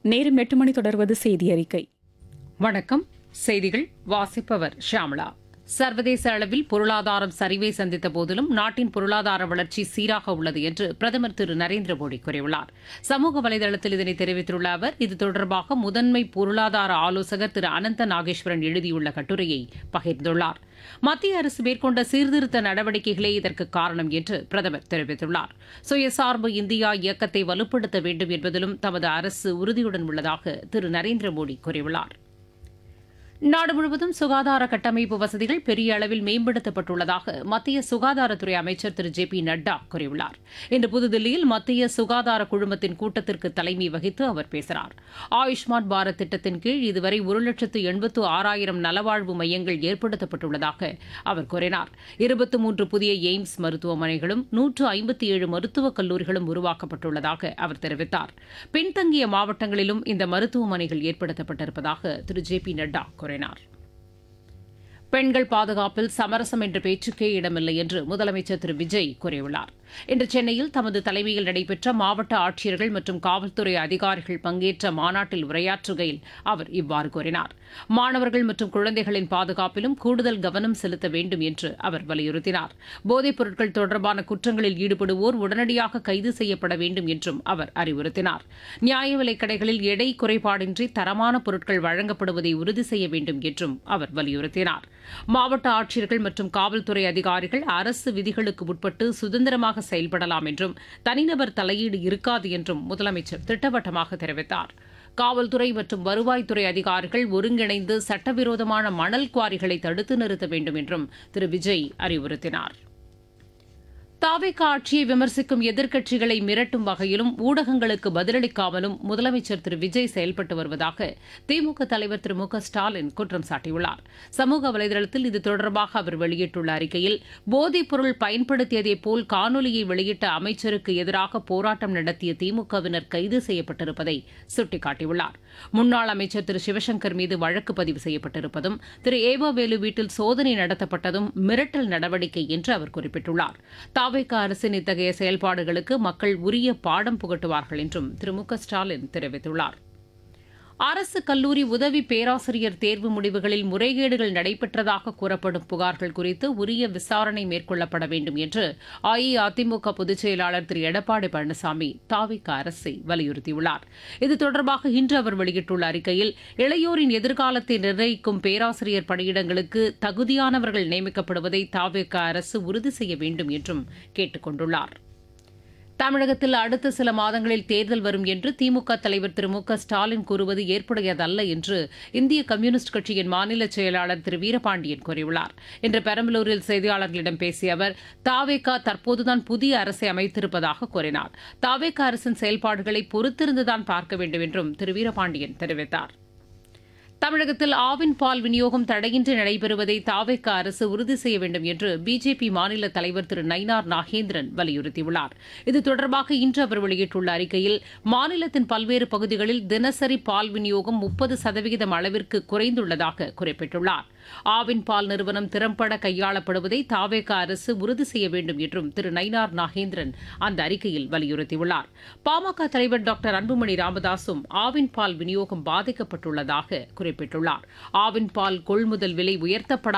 நேரம் எட்டு மணி தொடர்வது செய்தி அறிக்கை வணக்கம் செய்திகள் வாசிப்பவர் ஷியாமளா சர்வதேச அளவில் பொருளாதாரம் சரிவை சந்தித்த போதிலும் நாட்டின் பொருளாதார வளர்ச்சி சீராக உள்ளது என்று பிரதமர் திரு நரேந்திர மோடி கூறியுள்ளார் சமூக வலைதளத்தில் இதனை தெரிவித்துள்ள அவர் இது தொடர்பாக முதன்மை பொருளாதார ஆலோசகர் திரு அனந்த நாகேஸ்வரன் எழுதியுள்ள கட்டுரையை பகிர்ந்துள்ளார் மத்திய அரசு மேற்கொண்ட சீர்திருத்த நடவடிக்கைகளே இதற்கு காரணம் என்று பிரதமர் தெரிவித்துள்ளார் சுயசார்பு இந்தியா இயக்கத்தை வலுப்படுத்த வேண்டும் என்பதிலும் தமது அரசு உறுதியுடன் உள்ளதாக திரு நரேந்திர மோடி கூறியுள்ளார் நாடு முழுவதும் சுகாதார கட்டமைப்பு வசதிகள் பெரிய அளவில் மேம்படுத்தப்பட்டுள்ளதாக மத்திய சுகாதாரத்துறை அமைச்சர் திரு ஜே பி நட்டா கூறியுள்ளார் இன்று புதுதில்லியில் மத்திய சுகாதார குழுமத்தின் கூட்டத்திற்கு தலைமை வகித்து அவர் பேசினார் ஆயுஷ்மான் பாரத் திட்டத்தின் கீழ் இதுவரை ஒரு லட்சத்து எண்பத்து ஆறாயிரம் நலவாழ்வு மையங்கள் ஏற்படுத்தப்பட்டுள்ளதாக அவர் கூறினார் இருபத்தி மூன்று புதிய எய்ம்ஸ் மருத்துவமனைகளும் நூற்று ஐம்பத்தி ஏழு மருத்துவக் கல்லூரிகளும் உருவாக்கப்பட்டுள்ளதாக அவர் தெரிவித்தார் பின்தங்கிய மாவட்டங்களிலும் இந்த மருத்துவமனைகள் ஏற்படுத்தப்பட்டிருப்பதாக திரு ஜே பி நட்டா கூறினார் பெண்கள் பாதுகாப்பில் சமரசம் என்ற பேச்சுக்கே இடமில்லை என்று முதலமைச்சர் திரு விஜய் கூறியுள்ளார் இன்று சென்னையில் தமது தலைமையில் நடைபெற்ற மாவட்ட ஆட்சியர்கள் மற்றும் காவல்துறை அதிகாரிகள் பங்கேற்ற மாநாட்டில் உரையாற்றுகையில் அவர் இவ்வாறு கூறினார் மாணவர்கள் மற்றும் குழந்தைகளின் பாதுகாப்பிலும் கூடுதல் கவனம் செலுத்த வேண்டும் என்று அவர் வலியுறுத்தினார் போதைப் பொருட்கள் தொடர்பான குற்றங்களில் ஈடுபடுவோர் உடனடியாக கைது செய்யப்பட வேண்டும் என்றும் அவர் அறிவுறுத்தினார் நியாய விலைக் கடைகளில் எடை குறைபாடின்றி தரமான பொருட்கள் வழங்கப்படுவதை உறுதி செய்ய வேண்டும் என்றும் அவர் வலியுறுத்தினார் மாவட்ட ஆட்சியர்கள் மற்றும் காவல்துறை அதிகாரிகள் அரசு விதிகளுக்கு உட்பட்டு சுதந்திரமாக செயல்படலாம் என்றும் தனிநபர் தலையீடு இருக்காது என்றும் முதலமைச்சர் திட்டவட்டமாக தெரிவித்தார் காவல்துறை மற்றும் வருவாய்த்துறை அதிகாரிகள் ஒருங்கிணைந்து சட்டவிரோதமான மணல் குவாரிகளை தடுத்து நிறுத்த வேண்டும் என்றும் திரு விஜய் அறிவுறுத்தினார் தாவேக ஆட்சியை விமர்சிக்கும் எதிர்க்கட்சிகளை மிரட்டும் வகையிலும் ஊடகங்களுக்கு பதிலளிக்காமலும் முதலமைச்சர் திரு விஜய் செயல்பட்டு வருவதாக திமுக தலைவர் திரு மு க ஸ்டாலின் குற்றம் சாட்டியுள்ளார் சமூக வலைதளத்தில் இது தொடர்பாக அவர் வெளியிட்டுள்ள அறிக்கையில் போதைப் பொருள் பயன்படுத்தியதை போல் காணொலியை வெளியிட்ட அமைச்சருக்கு எதிராக போராட்டம் நடத்திய திமுகவினர் கைது செய்யப்பட்டிருப்பதை சுட்டிக்காட்டியுள்ளார் முன்னாள் அமைச்சர் திரு சிவசங்கர் மீது வழக்கு பதிவு செய்யப்பட்டிருப்பதும் திரு ஏவவேலு வீட்டில் சோதனை நடத்தப்பட்டதும் மிரட்டல் நடவடிக்கை என்று அவர் குறிப்பிட்டுள்ளார் தாவேக அரசின் இத்தகைய செயல்பாடுகளுக்கு மக்கள் உரிய பாடம் புகட்டுவார்கள் என்றும் திரு மு க ஸ்டாலின் தெரிவித்துள்ளார் அரசு கல்லூரி உதவி பேராசிரியர் தேர்வு முடிவுகளில் முறைகேடுகள் நடைபெற்றதாக கூறப்படும் புகார்கள் குறித்து உரிய விசாரணை மேற்கொள்ளப்பட வேண்டும் என்று அஇஅதிமுக பொதுச் செயலாளர் திரு எடப்பாடி பழனிசாமி தாவிக அரசை வலியுறுத்தியுள்ளார் இது தொடர்பாக இன்று அவர் வெளியிட்டுள்ள அறிக்கையில் இளையோரின் எதிர்காலத்தை நிர்ணயிக்கும் பேராசிரியர் பணியிடங்களுக்கு தகுதியானவர்கள் நியமிக்கப்படுவதை தாவிக அரசு உறுதி செய்ய வேண்டும் என்றும் கேட்டுக் கொண்டுள்ளார் தமிழகத்தில் அடுத்த சில மாதங்களில் தேர்தல் வரும் என்று திமுக தலைவர் திரு மு க ஸ்டாலின் கூறுவது ஏற்புடையதல்ல என்று இந்திய கம்யூனிஸ்ட் கட்சியின் மாநில செயலாளர் திரு வீரபாண்டியன் கூறியுள்ளார் இன்று பெரம்பலூரில் செய்தியாளர்களிடம் பேசிய அவர் தாவேகா தற்போதுதான் புதிய அரசை அமைத்திருப்பதாக கூறினார் தாவேகா அரசின் செயல்பாடுகளை பொறுத்திருந்துதான் பார்க்க வேண்டும் என்றும் திரு வீரபாண்டியன் தெரிவித்தார் தமிழகத்தில் ஆவின் பால் விநியோகம் தடையின்றி நடைபெறுவதை தாவேக்க அரசு உறுதி செய்ய வேண்டும் என்று பிஜேபி மாநில தலைவர் திரு நயினார் நாகேந்திரன் வலியுறுத்தியுள்ளார் இது தொடர்பாக இன்று அவர் வெளியிட்டுள்ள அறிக்கையில் மாநிலத்தின் பல்வேறு பகுதிகளில் தினசரி பால் விநியோகம் முப்பது சதவிகிதம் அளவிற்கு குறைந்துள்ளதாக குறிப்பிட்டுள்ளார் ஆவின் பால் நிறுவனம் திறம்பட கையாளப்படுவதை தாவேக அரசு உறுதி செய்ய வேண்டும் என்றும் திரு நயினார் நாகேந்திரன் அந்த அறிக்கையில் வலியுறுத்தியுள்ளார் பாமக தலைவர் டாக்டர் அன்புமணி ராமதாசும் ஆவின் பால் விநியோகம் பாதிக்கப்பட்டுள்ளதாக குறிப்பிட்டுள்ளார் ஆவின் பால் கொள்முதல் விலை உயர்த்தப்பட